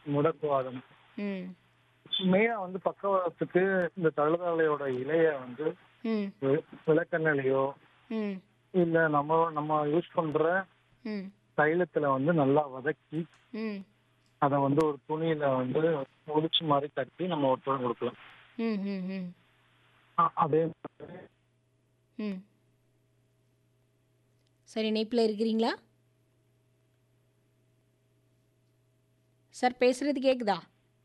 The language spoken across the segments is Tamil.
முடக்குவாதம் ம் மெயினா வந்து பக்கவாதத்துக்கு இந்த தழுதாலையோட இலைய வந்து ம் வி- விளக்கெண்ணெய்லயோ ம் இல்ல நம்ம நம்ம யூஸ் பண்ற ம் தைலத்துல வந்து நல்லா வதக்கி ம் அதை வந்து ஒரு துணியில வந்து முடிச்சு மாதிரி கட்டி நம்ம ஒருத்தர் கொடுக்கலாம் ம் ம் ம் அ- அதே மாதிரி ம் சரி இணைப்பில் இருக்கிறீங்களா சார் பேசுறது கேக்குதா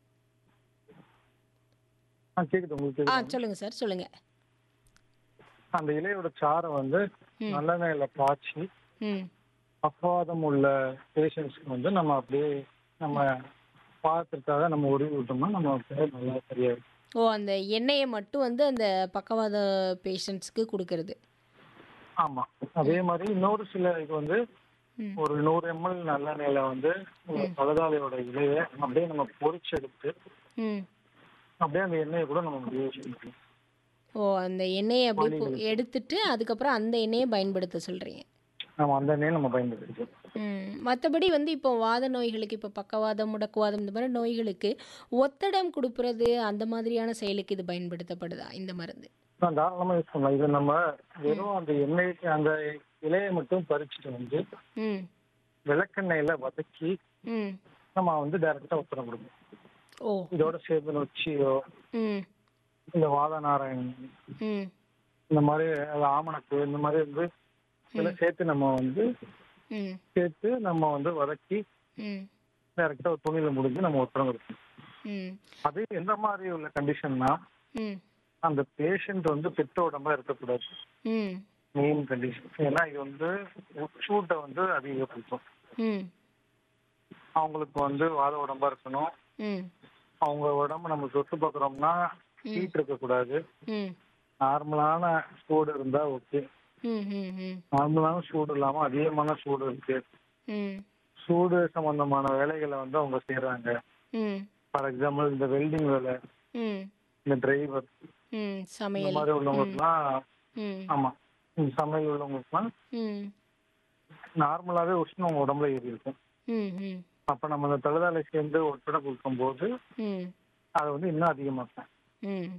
ஆ, கேக்குது உங்களுக்கு ஆ கேக்குதா? சொல்லுங்க சார் சொல்லுங்க அந்த இலையோட சாறை வந்து ம். நல்லெண்ணெயில காய்ச்சி ம் பக்கவாதம் உள்ள பேஷண்ட்ஸ்க்கு வந்து நம்ம அப்படியே நம்ம பாத்திரக்காக நம்ம உருவி விட்டோம்னா நம்ம பேர் நல்லா சரியாயிடும் ஓ அந்த எண்ணெயை மட்டும் வந்து அந்த பக்கவாத பேஷண்ட்ஸ்க்கு கொடுக்கறது ஆமா அதே மாதிரி இன்னொரு சில இது வந்து ம் ஒரு நூறு எம்எல் நல்லெண்ணெயில வந்து ஒரு பலதாலையோட இலைய அப்படியே நம்ம பொரிச்செடுத்து ம் அப்படியே அந்த எண்ணெயை கூட நம்ம யூஸ் பண்ணிக்கலாம் ஓ அந்த எண்ணெயை அப்படியே பொ- எடுத்துட்டு அதுக்கப்புறம் அந்த எண்ணெயை பயன்படுத்த சொல்கிறீங்க நம்ம அந்த எண்ணெயை நம்ம பயன்படுத்திக்கலாம் ம் மற்றபடி வந்து இப்போ வாத நோய்களுக்கு இப்போ பக்கவாதம் முடக்குவாதம் இந்த மாதிரி நோய்களுக்கு ஒத்தடம் கொடுக்கறது அந்த மாதிரியான செயலுக்கு இது பயன்படுத்தப்படுதா இந்த மருந்து நான் தாராளமா யூஸ் பண்ணலாம் இது நம்ம வெறும் அந்த எண்ணெய் அந்த இலையை மட்டும் பறிச்சுட்டு வந்து ம் விளக்கெண்ணெயில வதக்கி ம் நம்ம வந்து டைரக்டா உத்தரம் கொடுக்கணும் ஓ இதோட சேர்த்து நொச்சியோ ம் இந்த வாத நாராயண் ம் இந்த மாதிரி அது ஆமணக்கு இந்த மாதிரி வந்து இதெல்லாம் சேர்த்து நம்ம வந்து ம் சேர்த்து நம்ம வந்து வதக்கி ம் டைரக்டா ஒரு துணியில முடிஞ்சு நம்ம உத்தரம் கொடுக்கணும் ம் அது எந்த மாதிரி உள்ள கண்டிஷன்னா ம் அந்த பேஷண்ட் வந்து பித்த உடம்பா இருக்கக்கூடாது ம் மெயின் கண்டிஷன் ஏன்னா இது வந்து உச்சூட்டை வந்து அதிகப்படுத்தும் ம் அவங்களுக்கு வந்து வாத உடம்பா இருக்கணும் ம் அவங்க உடம்பு நம்ம தொட்டு பார்க்குறோம்னா ஹீட் இருக்கக்கூடாது ம் நார்மலான சூடு இருந்தா ஓகே ம் ம் ம் நார்மலான சூடு இல்லாம அதிகமான சூடு இருக்கு ம் சூடு சம்பந்தமான வேலைகளை வந்து அவங்க செய்யறாங்க ம் ஃபார் எக்ஸாம்பிள் இந்த வெல்டிங் வேலை ம் இந்த டிரைவர் ம் இந்த சமையல் மாதிரி உள்ளவங்களுக்குலாம் ம் ஆமா இந்த சமையல் உள்ளவங்களுக்குலாம் ம் நார்மலாவே உஷ்ணம் அவங்க உடம்புல ஏறி இருக்கும் ம் ம் அப்ப நம்ம அந்த தழுதாலை சேர்ந்து ஒட்டடை கொடுக்கும்போது ம் அதை வந்து இன்னும் அதிகமாக்கும் ம்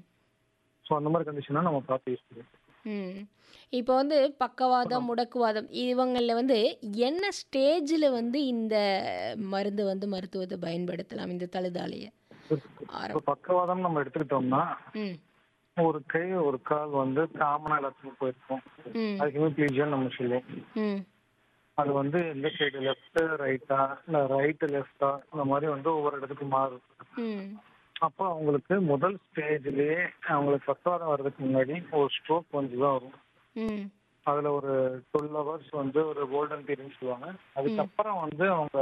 ஸோ அந்த மாதிரி கண்டிஷனா நம்ம பார்த்து யூஸ் பண்ணுவோம் ம் இப்போ வந்து பக்கவாதம் முடக்குவாதம் இவங்களில் வந்து என்ன ஸ்டேஜில் வந்து இந்த மருந்து வந்து மருத்துவத்தை பயன்படுத்தலாம் இந்த தழுதாலையை ஆரம் இப்போ பக்கவாதம் நம்ம எடுத்துக்கிட்டோம்னா ம் ஒரு கை ஒரு கால் வந்து காமனா எல்லாத்துக்கும் போயிருக்கும் ம் அது ஹிமிப்ளீஜியன் நம்ம சொல்லுவோம் ம் அது வந்து எந்த சைடு லெஃப்ட் ரைட்டா இல்ல ரைட் லெஃப்டா இந்த மாதிரி வந்து ஒவ்வொரு இடத்துக்கு மாறும் ம் அப்போ அவங்களுக்கு முதல் ஸ்டேஜ்லயே அவங்களுக்கு பக்கவாதம் வர்றதுக்கு முன்னாடி ஒரு ஸ்ட்ரோக் வந்து தான் வரும் ம் அதுல ஒரு டுவெல் ஹவர்ஸ் வந்து ஒரு கோல்டன் பீரியட் சொல்லுவாங்க அதுக்கப்புறம் வந்து அவங்க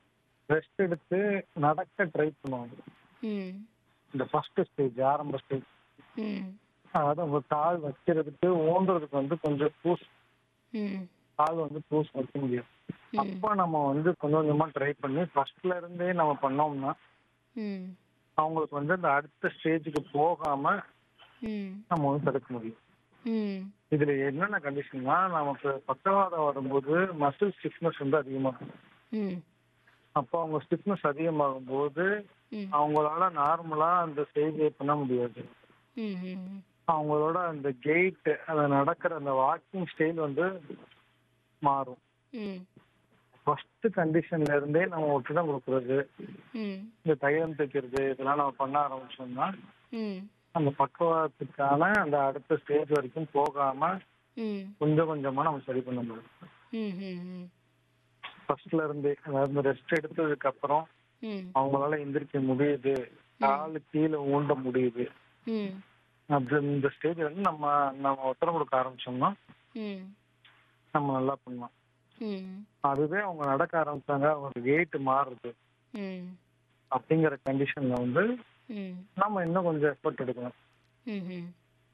ரெஸ்ட் எடுத்து நடக்க ட்ரை பண்ணுவாங்க ம் இந்த ஃபர்ஸ்ட் ஸ்டேஜ் ஆரம்ப ஸ்டேஜ் ம் அதாவது அவங்க கால் வைக்கிறதுக்கு ஊன்றதுக்கு வந்து கொஞ்சம் பூஸ் ம் கால் வந்து பூஸ் வைக்க முடியும் அப்போ நம்ம வந்து கொஞ்சம் கொஞ்சமா ட்ரை பண்ணி ஃபர்ஸ்ட்ல இருந்தே நம்ம பண்ணோம்னா ம் அவங்களுக்கு வந்து அந்த அடுத்த ஸ்டேஜுக்கு போகாம ம் நம்ம வந்து தடுக்க முடியும் ம் இதுல என்னென்ன கண்டிஷன்னா நமக்கு பக்கவாதம் வரும்போது மசில் ஸ்டிஃப்னஸ் வந்து அதிகமாகும் ம் அப்போ அவங்க ஸ்டிஃப்னஸ் அதிகமாகும் போது ம் அவங்களால நார்மலா அந்த ஸ்டேஜை பண்ண முடியாது ம் ம் அவங்களோட அந்த கெயிட் அந்த நடக்கிற அந்த வாக்கிங் ஸ்டைல் வந்து மாறும் ம் ஃபர்ஸ்ட் கண்டிஷன்ல இருந்தே நம்ம ஒட்டுதான் கொடுக்குறது ம் இந்த தைலம் தைக்கிறது இதெல்லாம் நம்ம பண்ண ஆரம்பிச்சோம்னா ம் அந்த பக்குவத்துக்கான அந்த அடுத்த ஸ்டேஜ் வரைக்கும் போகாம ம் கொஞ்சம் கொஞ்சமா நம்ம சரி பண்ண முடியும் ம் ம் ம் ஃபர்ஸ்ட்ல இருந்தே அதாவது ரெஸ்ட் எடுத்ததுக்கு அப்புறம் ம் அவங்களால எந்திரிக்க முடியுது காலு கீழே ஊண்ட முடியுது ம் அப்படி இந்த ஸ்டேஜ் வந்து நம்ம நம்ம உத்தரம் கொடுக்க ஆரம்பிச்சோம்னா ம் நம்ம நல்லா பண்ணலாம் ம் அதுவே அவங்க நடக்க ஆரம்பிச்சாங்க அவங்க வெயிட் மாறுது ம் அப்படிங்கிற கண்டிஷன்ல வந்து ம் நம்ம இன்னும் கொஞ்சம் எஃபர்ட் எடுக்கணும் ம் ம்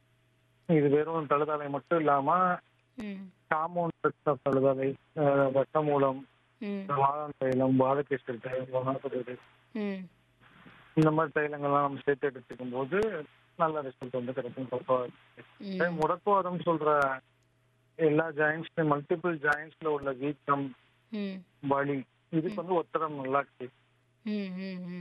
இது வெறும் தழுதாலை மட்டும் இல்லாம ம் காம்பவுண்ட் தழுதாலை அஹ், வெட்ட மூலம் ம் வாழம் தைலம் வாழைக்கேசல் தைலம் வனப்பது ம் இந்த மாதிரி தைலங்கள்லாம் நம்ம சேர்த்து எடுத்துக்கும் போது நல்ல ரிசல்ட் வந்து கிடைக்கும் பக்கவாதம் ம் முடக்குவாதம் சொல்ற எல்லா ஜாயின்ஸ் மல்டிபிள் ஜாயின்ஸ்ல உள்ள வீக்கம் ம் வலி இதுக்கு வந்து ஒத்தடம் நல்லா இருக்கு ம் ம் ம்